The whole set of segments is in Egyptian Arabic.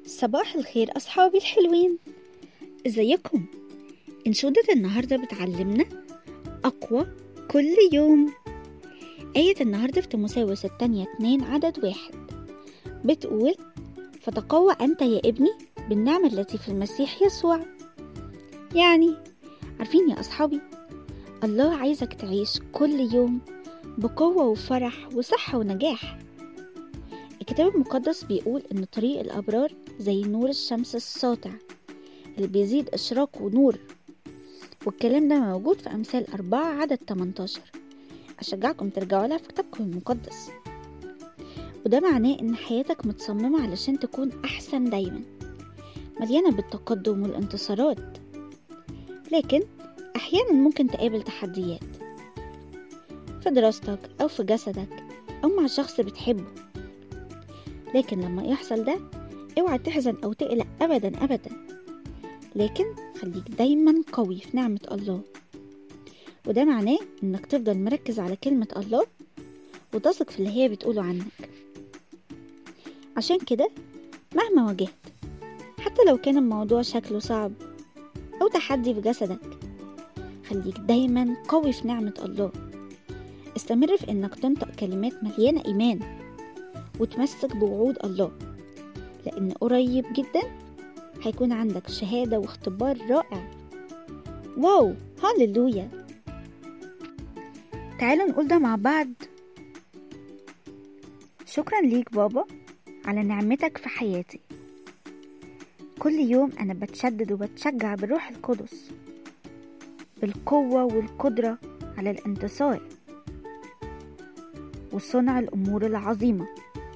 صباح الخير أصحابي الحلوين ازيكم انشودة النهاردة بتعلمنا أقوى كل يوم آية النهاردة في تيموثاوس التانية اتنين عدد واحد بتقول فتقوى أنت يا ابني بالنعمة التي في المسيح يسوع يعني عارفين يا أصحابي الله عايزك تعيش كل يوم بقوة وفرح وصحة ونجاح الكتاب المقدس بيقول إن طريق الأبرار زي نور الشمس الساطع اللي بيزيد إشراقه نور والكلام ده موجود في أمثال أربعة عدد 18 أشجعكم ترجعوا لها في كتابكم المقدس وده معناه إن حياتك متصممة علشان تكون أحسن دايما مليانة بالتقدم والانتصارات لكن أحيانا ممكن تقابل تحديات في دراستك أو في جسدك أو مع شخص بتحبه لكن لما يحصل ده اوعى تحزن أو تقلق أبدا أبدا لكن خليك دايما قوي في نعمة الله وده معناه إنك تفضل مركز على كلمة الله وتثق في اللي هي بتقوله عنك عشان كده مهما واجهت حتى لو كان الموضوع شكله صعب أو تحدي في جسدك خليك دايما قوي في نعمة الله استمر في إنك تنطق كلمات مليانة إيمان وتمسك بوعود الله لأن قريب جدا هيكون عندك شهادة واختبار رائع واو هاللويا تعالوا نقول ده مع بعض شكرا ليك بابا على نعمتك في حياتي كل يوم أنا بتشدد وبتشجع بالروح القدس بالقوة والقدرة على الانتصار وصنع الأمور العظيمة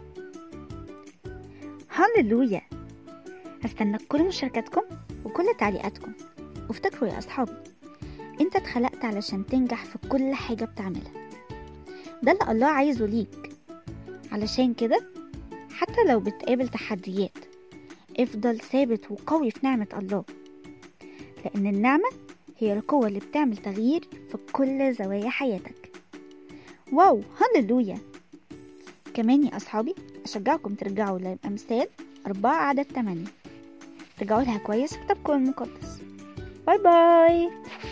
هاللويا هستنى كل مشاركاتكم وكل تعليقاتكم وافتكروا يا أصحابي انت اتخلقت علشان تنجح في كل حاجة بتعملها ده اللي الله عايزه ليك علشان كده حتى لو بتقابل تحديات افضل ثابت وقوي في نعمة الله لأن النعمة هي القوة اللي بتعمل تغيير في كل زوايا حياتك واو هللويا كمان يا أصحابي أشجعكم ترجعوا لأمثال أربعة عدد تمانية ترجعوا لها كويس في كتابكم المقدس باي باي